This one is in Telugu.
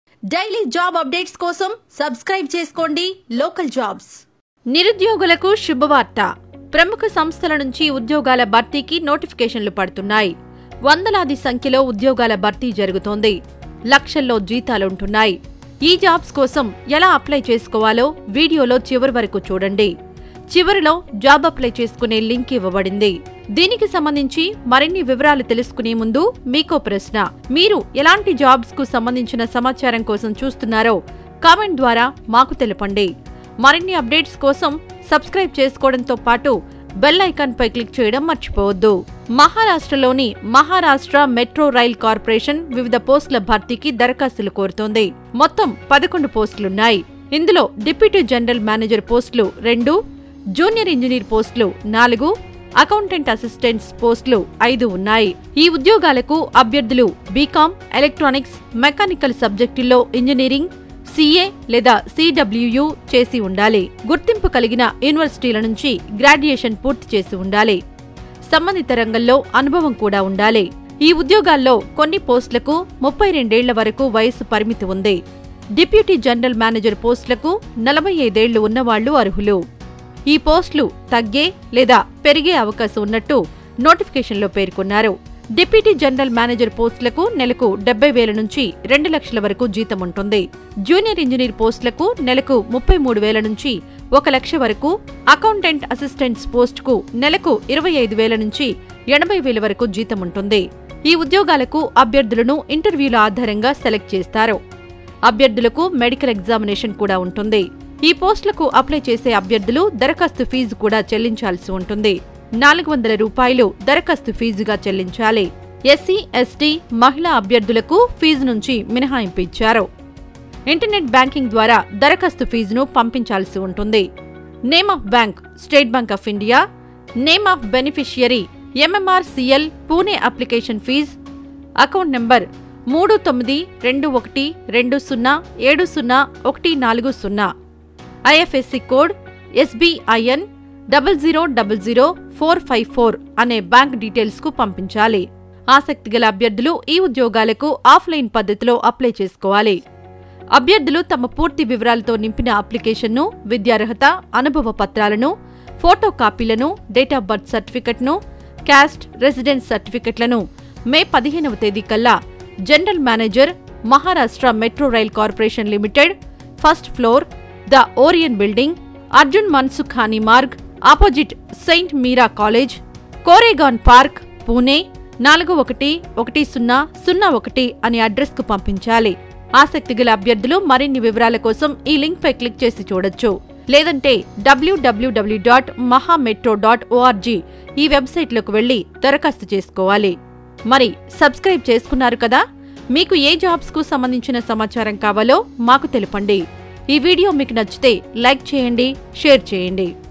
డైలీ జాబ్ అప్డేట్స్ కోసం సబ్స్క్రైబ్ చేసుకోండి లోకల్ జాబ్స్ నిరుద్యోగులకు శుభవార్త ప్రముఖ సంస్థల నుంచి ఉద్యోగాల భర్తీకి నోటిఫికేషన్లు పడుతున్నాయి వందలాది సంఖ్యలో ఉద్యోగాల భర్తీ జరుగుతోంది లక్షల్లో జీతాలుంటున్నాయి ఈ జాబ్స్ కోసం ఎలా అప్లై చేసుకోవాలో వీడియోలో చివరి వరకు చూడండి చివరిలో జాబ్ అప్లై చేసుకునే లింక్ ఇవ్వబడింది దీనికి సంబంధించి మరిన్ని వివరాలు తెలుసుకునే ముందు మీకో ప్రశ్న మీరు ఎలాంటి జాబ్స్ కు సంబంధించిన సమాచారం కోసం చూస్తున్నారో కామెంట్ ద్వారా మాకు తెలపండి మరిన్ని అప్డేట్స్ కోసం సబ్స్క్రైబ్ చేసుకోవడంతో పాటు బెల్ ఐకాన్ పై క్లిక్ చేయడం మర్చిపోవద్దు మహారాష్ట్రలోని మహారాష్ట్ర మెట్రో రైల్ కార్పొరేషన్ వివిధ పోస్టుల భర్తీకి దరఖాస్తులు కోరుతోంది మొత్తం పదకొండు పోస్టులున్నాయి ఇందులో డిప్యూటీ జనరల్ మేనేజర్ పోస్టులు రెండు జూనియర్ ఇంజనీర్ పోస్టులు నాలుగు అకౌంటెంట్ అసిస్టెంట్స్ పోస్టులు ఐదు ఉన్నాయి ఈ ఉద్యోగాలకు అభ్యర్థులు బీకాం ఎలక్ట్రానిక్స్ మెకానికల్ సబ్జెక్టుల్లో ఇంజనీరింగ్ సీఏ లేదా సిడబ్ల్యూయు చేసి ఉండాలి గుర్తింపు కలిగిన యూనివర్సిటీల నుంచి గ్రాడ్యుయేషన్ పూర్తి చేసి ఉండాలి సంబంధిత రంగంలో అనుభవం కూడా ఉండాలి ఈ ఉద్యోగాల్లో కొన్ని పోస్టులకు ముప్పై రెండేళ్ల వరకు వయసు పరిమితి ఉంది డిప్యూటీ జనరల్ మేనేజర్ పోస్టులకు నలభై ఐదేళ్లు ఉన్నవాళ్లు అర్హులు ఈ పోస్టులు తగ్గే లేదా పెరిగే అవకాశం ఉన్నట్టు నోటిఫికేషన్లో పేర్కొన్నారు డిప్యూటీ జనరల్ మేనేజర్ పోస్టులకు నెలకు డెబ్బై వేల నుంచి రెండు లక్షల వరకు జీతం ఉంటుంది జూనియర్ ఇంజనీర్ పోస్టులకు నెలకు ముప్పై మూడు వేల నుంచి ఒక లక్ష వరకు అకౌంటెంట్ అసిస్టెంట్స్ పోస్టుకు నెలకు ఇరవై ఐదు వేల నుంచి ఎనభై వేల వరకు జీతం ఉంటుంది ఈ ఉద్యోగాలకు అభ్యర్థులను ఇంటర్వ్యూల ఆధారంగా సెలెక్ట్ చేస్తారు అభ్యర్థులకు మెడికల్ ఎగ్జామినేషన్ కూడా ఉంటుంది ఈ పోస్టులకు అప్లై చేసే అభ్యర్థులు దరఖాస్తు ఫీజు కూడా చెల్లించాల్సి ఉంటుంది నాలుగు వందల రూపాయలు దరఖాస్తు ఫీజుగా చెల్లించాలి ఎస్సీ ఎస్టీ మహిళా అభ్యర్థులకు ఫీజు నుంచి మినహాయింపు ఇచ్చారు ఇంటర్నెట్ బ్యాంకింగ్ ద్వారా దరఖాస్తు ఫీజును పంపించాల్సి ఉంటుంది name of bank State Bank of India name of beneficiary MMRCL Pune application fee account number మూడు తొమ్మిది రెండు ఒకటి రెండు సున్నా ఏడు సున్నా ఒకటి నాలుగు సున్నా IFSC code SBIN double zero double zero four five four అనే బ్యాంక్ డీటెయిల్స్కు పంపించాలి ఆసక్తిగల అభ్యర్థులు ఈ ఉద్యోగాలకు ఆఫ్లైన్ పద్ధతిలో అప్లై చేసుకోవాలి అభ్యర్థులు తమ పూర్తి వివరాలతో నింపిన అప్లికేషన్ను విద్యార్హత అనుభవ పత్రాలను ఫోటో కాపీలను డేట్ ఆఫ్ బర్త్ సర్టిఫికెట్ను క్యాస్ట్ రెసిడెన్స్ సర్టిఫికెట్లను మే పదిహేనవ తేదీ కల్లా general manager Maharashtra Metro Rail Corporation Limited first floor the Orion building Arjun Mansukhani Marg opposite Saint Mira College Koregaon Park Pune నాలుగు ఒకటి ఒకటి సున్నా సున్నా ఒకటి అనే అడ్రస్కు పంపించాలి ఆసక్తిగల అభ్యర్థులు మరిన్ని వివరాల కోసం ఈ లింక్ పై క్లిక్ చేసి చూడొచ్చు లేదంటే డబ్ల్యూడబ్ల్యూడబ్ల్యూ డాట్ మహామెట్రో డాట్ ఓఆర్జీ ఈ వెబ్సైట్లోకి వెళ్లి దరఖాస్తు చేసుకోవాలి మరి సబ్స్క్రైబ్ చేసుకున్నారు కదా మీకు ఏ జాబ్స్కు సంబంధించిన సమాచారం కావాలో మాకు తెలపండి ఈ వీడియో మీకు నచ్చితే లైక్ చేయండి షేర్ చేయండి